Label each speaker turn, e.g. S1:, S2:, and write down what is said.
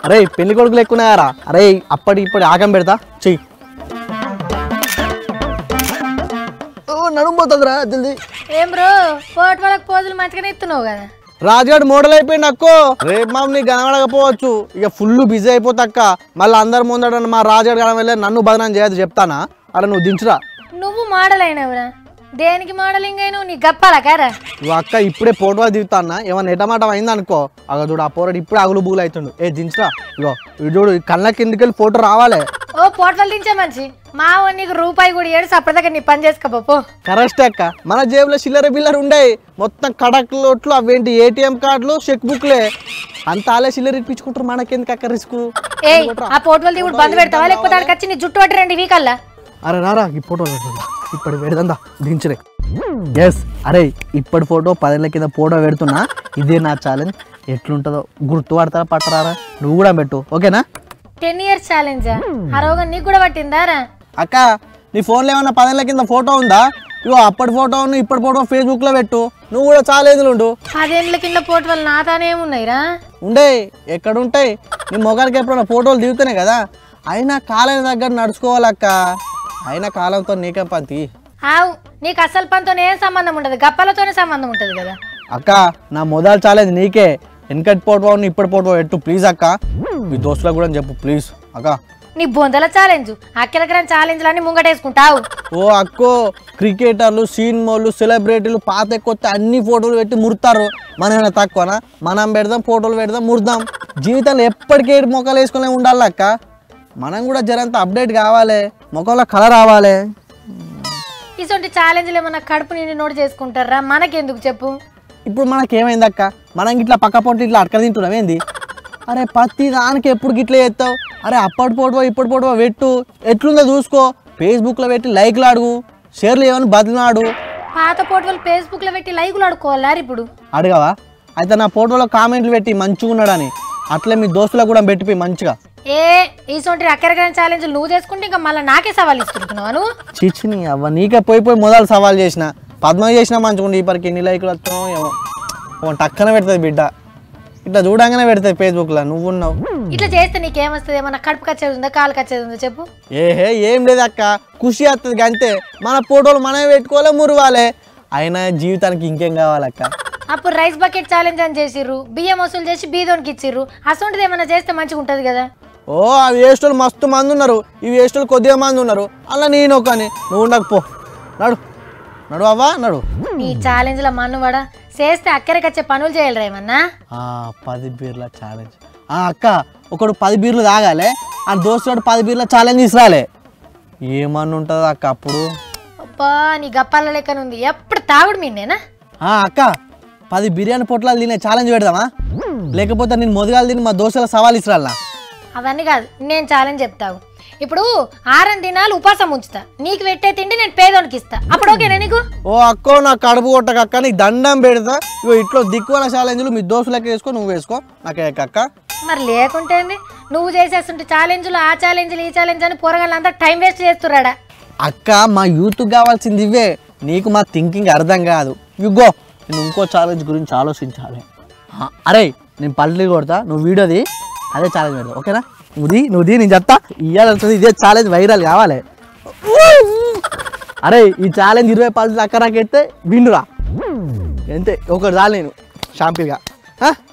S1: అరే పెళ్లి కొడుకులు ఎక్కున్నాయారా అరే అప్పటి ఇప్పటి ఆగం పెడతా చెయ్యి ఓ నడుము పోతుందిరా జల్దీ
S2: ఏం బ్రో పోటీ వాళ్ళకి పోజులు మంచిగానే ఇస్తున్నావు కదా
S1: రాజుగాడు మోడల్ అయిపోయింది అక్కో రేపు మా నీకు కనబడకపోవచ్చు ఇక ఫుల్ బిజీ అయిపోతక్క మళ్ళీ అందరి ముందట మా రాజుగాడు కనబడలే నన్ను బదనం చేయదు చెప్తానా అలా నువ్వు దించురా
S2: నువ్వు మోడల్ అయినవురా దేనికి మోడలింగ్ అయినావు నీ గప్పాలా కారా
S1: నువ్వు అక్క ఇప్పుడే ఫోటో దిగుతానా ఏమన్నా ఎటమాట అయింది అనుకో అగ చూడు ఆ పోరాడు ఇప్పుడే అగులు బుగులు అవుతుండు ఏ దించురా ఇగో ఇది చూడు ఈ కళ్ళ కిందికి వెళ్ళి ఫోటో రావాలి
S2: ఓ పోటలు దించే మనిషి మా వాడు నీకు రూపాయి కూడా ఏడు సప్పటిదాకా నీ పని చేసుకోపో
S1: కరెక్ట్ అక్క మన జేబులో చిల్లర బిల్లర ఉండయి మొత్తం కడక్ లోట్లు అవేంటి ఏటీఎం కార్డులు చెక్ బుక్లే అంత ఆలే చిల్లర ఇప్పించుకుంటారు మనకెందుకు అక్క రిస్క్
S2: ఏయ్ ఆ పోటీ దిగుడు బంద్ పెడతావా లేకపోతే ఆడికి వచ్చి నీ జుట్టు పట్టి రెండు వీకల్లా
S1: అరే రారా ఈ ఫోటో ఇప్పుడు పెడదా దించరే ఎస్ అరే ఇప్పటి ఫోటో పదేళ్ళ కింద ఫోటో పెడుతున్నా ఇదే నా ఛాలెంజ్ ఎట్లుంటుందో గుర్తు పడతారా పట్టరారా నువ్వు కూడా పెట్టు ఓకేనా
S2: టెన్ ఇయర్స్ ఛాలెంజ్ ఆ రోగం నీకు కూడా పట్టిందారా
S1: అక్క నీ ఫోన్లో ఏమన్నా పదేళ్ళ కింద ఫోటో ఉందా ఇగో అప్పటి ఫోటో ఉంది ఇప్పటి ఫోటో ఫేస్బుక్లో పెట్టు నువ్వు కూడా చాలా ఏదులు ఉండు
S2: పదేళ్ళ కింద పోటీ వాళ్ళు నాతానే ఏమున్నాయిరా
S1: ఉండే ఎక్కడ ఉంటాయి నీ మొగానికి ఎప్పుడైనా ఫోటోలు దిగుతున్నాయి కదా అయినా కాలం దగ్గర నడుచుకోవాలక్క అయినా కాలంతో నీకే పతి
S2: ఆవు నీకు అసలు పనితో ఏం సంబంధం ఉండదు గప్పలతోనే సంబంధం ఉంటుంది కదా
S1: అక్క నా మొదలు ఛాలెంజ్ నీకే వెనకటి ఫోటో ఉంది ఇప్పటి ఫోటో పెట్టు ప్లీజ్ అక్క మీ దోస్తులకు కూడా చెప్పు ప్లీజ్ అక్క
S2: నీ బొందల ఛాలెంజ్ అక్కలకరం ఛాలెంజ్లు అన్ని ముంగటేసుకుంటావు
S1: ఓ అక్కో క్రికెటర్లు సినిమాలు సెలబ్రిటీలు పాత కొత్త అన్ని ఫోటోలు పెట్టి ముడతారు మనమైనా తక్కువనా మనం పెడదాం ఫోటోలు పెడదాం ముడదాం జీవితంలో ఎప్పటికీ మొక్కలు వేసుకునే ఉండాలి అక్క మనం కూడా జరంత అప్డేట్ కావాలి మొక్కలో కలర్ రావాలి
S2: ఇటువంటి ఛాలెంజ్లు ఏమన్నా కడుపు నిండి నోటు చేసుకుంటారా మనకెందుకు చెప్పు
S1: ఇప్పుడు మనకేమైంది అక్క మనం ఇట్లా పక్క పొట్టు ఇట్లా అడక తింటున్నాం ఏంది అరే ప్రతి దానికి ఎప్పుడు గిట్ల చేస్తావు అరే అప్పటి ఫోటో ఇప్పటి ఫోటో పెట్టు ఎట్లుందో చూసుకో ఫేస్బుక్లో పెట్టి లైక్లు అడుగు షేర్లు ఏమని బదిలాడు
S2: పాత ఫోటోలు ఫేస్బుక్ లో పెట్టి లైకులు ఆడుకోవాలా ఇప్పుడు
S1: అడగవా అయితే నా ఫోటోలో కామెంట్లు పెట్టి మంచిగా ఉన్నాడని అట్లే మీ దోస్తులకు కూడా పెట్టిపోయి మంచిగా
S2: ఏ ఇటువంటి అక్కరకరం ఛాలెంజ్ నువ్వు చేసుకుంటే ఇంకా మళ్ళీ నాకే సవాల్ ఇస్తున్నావు నువ్వు
S1: చిచ్చిని అవ్వ నీకే పోయి పోయి మొదలు సవాల్ చేసిన పద్మ చేసిన మంచిగా ఉండి ఇప్పటికి ఎన్ని లైకులు వస్తామో ఏమో ఓ టక్కన పెడుతుంది బిడ్డ ఇట్లా చూడంగానే పెడుతుంది ఫేస్బుక్లో నువ్వు ఉన్నావు
S2: ఇట్లా చేస్తే నీకేమొస్తుంది ఏమన్నా కడుపు కచ్చేది ఉందా కాలు కచ్చేది ఉందా చెప్పు
S1: ఏహే ఏం లేదు అక్క ఖుషి వస్తుంది అంతే మన ఫోటోలు మనమే పెట్టుకోలే మురవాలే అయినా జీవితానికి ఇంకేం కావాలక్క
S2: అప్పుడు రైస్ బకెట్ ఛాలెంజ్ అని చేసిర్రు బియ్యం వసూలు చేసి బీదోనికి ఇచ్చిర్రు అసొంటిది ఏమన్నా చేస్తే మంచిగా ఉంటుంది కదా
S1: ఓ ఆ వేస్టోళ్ళు మస్తు మంది ఉన్నారు ఈ వేస్టోళ్ళు కొద్దిగా మంది ఉన్నారు అలా నేను ఒకని నువ్వు ఉండకు పో నడు నడు అవ్వా నడు
S2: నీ ఛాలెంజ్ల మన్నువాడ చేస్తే అక్కడికచ్చే పనులు చేయాలిరా ఏమన్నా
S1: ఆ, పది బీర్ల ఛాలెంజ్ ఆ, అక్క ఒకడు పది బీర్లు తాగాలి ఆ దోస్తుడు పది బీర్ల ఛాలెంజ్ తీసుకురాలే ఏమన్నా ఉంటుంది అక్క అప్పుడు
S2: అబ్బా నీ గప్పాల లెక్కనుంది ఎప్పుడు తాగుడు మీనేనా
S1: ఆ, అక్క పది బిర్యానీ పొట్లాలు తినే ఛాలెంజ్ పెడదామా లేకపోతే నేను మొదగాలు తిని మా దోస్తుల సవాల్ ఇస్రాలా
S2: అవన్నీ కాదు నేను ఛాలెంజ్ చెప్తావు ఇప్పుడు ఆరం దినాలు ఉపాసం ఉంచుతా నీకు పెట్టే తిండి నేను పేదోనికి ఇస్తా అప్పుడు ఓకేనా నీకు
S1: ఓ అక్కో నా కడుపు కొట్టక అక్క నీకు దండం పెడతా ఇగో ఇట్లో దిక్కువల ఛాలెంజ్లు మీ దోస్తులకి వేసుకో నువ్వు వేసుకో నాకే అక్క
S2: మరి లేకుంటే ఏంది? నువ్వు చేసేస్తుంటే ఛాలెంజ్లు ఆ ఛాలెంజ్లు ఈ ఛాలెంజ్ అని పోరగాళ్ళంతా టైం వేస్ట్ చేస్తురాడా
S1: అక్క మా యూత్ కావాల్సింది ఇవే నీకు మా థింకింగ్ అర్థం కాదు ఇగో నేను ఇంకో ఛాలెంజ్ గురించి ఆలోచించాలి ఆ, అరే నేను పల్లి కొడతా నువ్వు వీడియోది అదే ఛాలెంజ్ పెడతా ఓకేనా నువ్వుది నువ్వుది నేను చెప్తా ఇవ్వాల్సింది ఇదే ఛాలెంజ్ వైరల్ కావాలి అరే ఈ ఛాలెంజ్ ఇరవై పళ్ళు అక్క నాకెత్తే విండురా అంతే ఒకటి చాలు నేను షాంపిల్గా